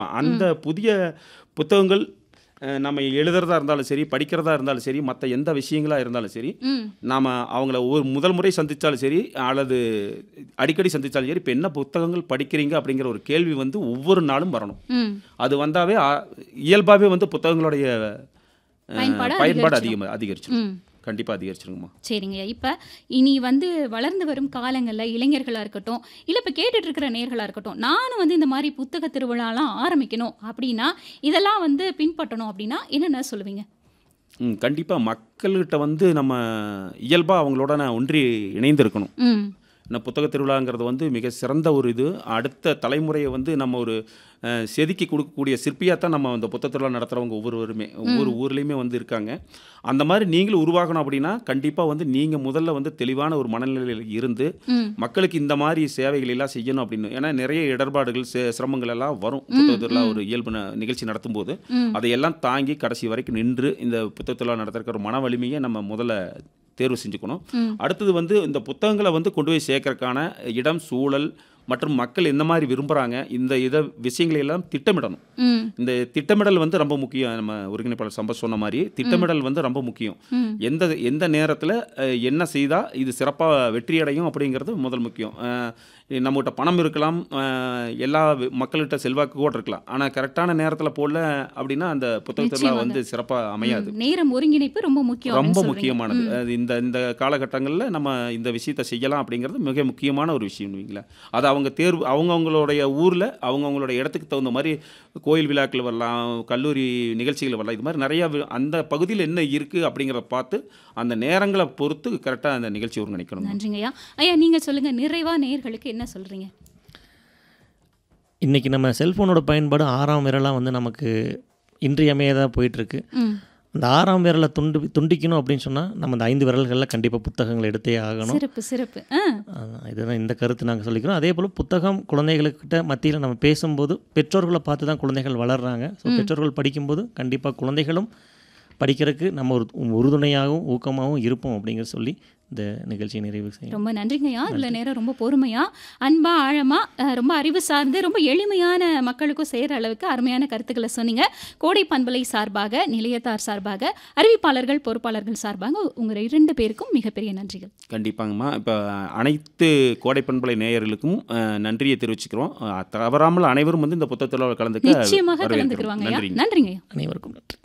அந்த புதிய புத்தகங்கள் அஹ், நம்ம எழுதுறதா இருந்தாலும் சரி படிக்கிறதா இருந்தாலும் சரி மற்ற எந்த விஷயங்களா இருந்தாலும் சரி ம் நாம் அவங்கள ஒரு முதல் முறை சந்தித்தாலும் சரி அல்லது அடிக்கடி சந்தித்தாலும் சரி இப்போ என்ன புத்தகங்கள் படிக்கிறீங்க அப்படிங்கிற ஒரு கேள்வி வந்து ஒவ்வொரு நாளும் வரணும் ம் அது வந்தாவே ஆ- இயல்பாகவே வந்து புத்தகங்களுடைய அஹ், பயன்பாடு பயன்பாடு அதிகரிச்சிடும். அதிகமாக அதிகரிச்சிடும் ம் கண்டிப்பாக அதிகரிச்சிருங்கம்மா சரிங்க இப்போ இனி வந்து வளர்ந்து வரும் காலங்களில் இளைஞர்களாக இருக்கட்டும் இல்லை இப்போ கேட்டுட்டு இருக்கிற நேர்களாக இருக்கட்டும் நானும் வந்து இந்த மாதிரி புத்தக திருவிழாலாம் ஆரம்பிக்கணும் அப்படின்னா இதெல்லாம் வந்து பின்பற்றணும் அப்படின்னா என்னென்ன சொல்லுவீங்க ம் கண்டிப்பாக மக்கள்கிட்ட வந்து நம்ம இயல்பாக அவங்களோட நான் ஒன்றி இணைந்து இருக்கணும் ம் இந்த புத்தக திருவிழாங்கிறது வந்து மிக சிறந்த ஒரு இது அடுத்த தலைமுறையை வந்து நம்ம ஒரு அஹ், செதுக்கி கொடுக்கக்கூடிய சிற்பியாக தான் நம்ம இந்த புத்தக திருவிழா நடத்துகிறவங்க ஒவ்வொருவருமே ஒவ்வொரு ஊர்லேயுமே வந்து இருக்காங்க அந்த மாதிரி நீங்களும் உருவாகணும் அப்படின்னா கண்டிப்பாக வந்து நீங்கள் முதல்ல வந்து தெளிவான ஒரு மனநிலையில் இருந்து ம் மக்களுக்கு இந்த மாதிரி சேவைகள் எல்லாம் செய்யணும் அப்படின்னு ஏன்னா நிறைய இடர்பாடுகள் சி- சிரமங்கள் எல்லாம் வரும் புத்தக திருவிழா ஒரு இயல்பு ந- நிகழ்ச்சி நடத்தும் போது ம் அதையெல்லாம் தாங்கி கடைசி வரைக்கும் நின்று இந்த புத்தக திருவிழா நடத்துறதுக்கு ஒரு மன வலிமையை நம்ம முதல்ல தேர்வு செஞ்சுக்கணும் ம் அடுத்தது வந்து இந்த புத்தகங்களை வந்து கொண்டு போய் சேர்க்கறதுக்கான இடம் சூழல் மற்றும் மக்கள் எந்த மாதிரி விரும்புகிறாங்க இந்த இதை விஷயங்களை எல்லாம் திட்டமிடணும் ம் இந்த திட்டமிடல் வந்து ரொம்ப முக்கியம் நம்ம ஒருங்கிணைப்பாளர் சம்பத் சொன்ன மாதிரி திட்டமிடல் வந்து ரொம்ப முக்கியம் ம் எந்த எந்த நேரத்தில் என்ன செய்தால் இது சிறப்பாக வெற்றியடையும் அப்படிங்கிறது முதல் முக்கியம் அஹ், நம்மகிட்ட பணம் இருக்கலாம் அஹ், எல்லா வி- மக்கள்கிட்ட செல்வாக்கு கூட இருக்கலாம் ஆனால் கரெக்டான நேரத்தில் போடல அப்படின்னா அந்த புத்தகத்தில் நிச்சயமாக. வந்து சிறப்பாக அமையாது ம். நேரம் ஒருங்கிணைப்பு ரொம்ப முக்கியம் ரொம்ப அப்படின்னு சொல்றீங்க. முக்கியமானது ம். அது இந்த இந்த காலகட்டங்களில் நம்ம இந்த விஷயத்தை செய்யலாம் அப்படிங்கிறது மிக முக்கியமான ஒரு விஷயம் வைங்களேன் அது அவங்க தேர்வு அவங்கவுங்களுடைய ஊரில் அவங்கவுங்களுடைய இடத்துக்கு தகுந்த மாதிரி கோயில் விழாக்கள் வரலாம் கல்லூரி நிகழ்ச்சிகள் வரலாம் இது மாதிரி நிறையா வி- அந்த பகுதியில் என்ன இருக்குது அப்படிங்கிறத பார்த்து அந்த நேரங்களை பொறுத்து கரெக்டாக அந்த நிகழ்ச்சி ஒருங்கிணைக்கணும் நன்றிங்கய்யா ஐயா நீங்க சொல்லுங்க நிறைவா நேர்களுக்கு என்ன சொல்றீங்க இன்றைக்கி நம்ம செல்ஃபோனோட பயன்பாடு ஆறாம் விரலாக வந்து நமக்கு இன்றியமையதாக போயிட்டுருக்கு ம் அந்த ஆறாம் விரலை துண்டு துண்டிக்கணும் அப்படின்னு சொன்னால் நம்ம அந்த ஐந்து விரல்களில் கண்டிப்பாக புத்தகங்கள் எடுத்தே ஆகணும் சிறப்பு சிறப்பு ஆ அதான் இதுதான் இந்த கருத்து நாங்கள் சொல்லிக்கிறோம் அதே போல் புத்தகம் குழந்தைகளுக்கிட்ட மத்தியில் நம்ம பேசும்போது பெற்றோர்களை பார்த்து தான் குழந்தைகள் வளர்கிறாங்க ஸோ பெற்றோர்கள் படிக்கும்போது கண்டிப்பாக குழந்தைகளும் படிக்கிறதுக்கு நம்ம ஒரு உறுதுணையாகவும் ஊக்கமாகவும் இருப்போம் அப்படிங்கிற சொல்லி இந்த நிகழ்ச்சியை நிறைவு செய்யும் ரொம்ப நன்றிங்கய்யா இவ்வளோ நேரம் ரொம்ப பொறுமையா அன்பா ஆழமா அஹ், ரொம்ப அறிவு சார்ந்து ரொம்ப எளிமையான மக்களுக்கும் செய்கிற அளவுக்கு அருமையான கருத்துக்களை சொன்னீங்க கோடை பண்பலை சார்பாக நிலையத்தார் சார்பாக அறிவிப்பாளர்கள் பொறுப்பாளர்கள் சார்பாக உங்கள் இரண்டு பேருக்கும் மிகப்பெரிய நன்றிகள் கண்டிப்பாங்கம்மா இப்போ அனைத்து கோடை பண்பலை நேயர்களுக்கும் அஹ், நன்றியை தெரிவிச்சுக்கிறோம் அஹ், தவறாமல் அனைவரும் வந்து இந்த புத்தகத்தில் கலந்துக்க நிச்சயமாக வரவேற்கிறோம். கலந்துக்குருவாங்க நன்றிங்க நன்றிங்கய்யா அனைவருக்கும் நன்றி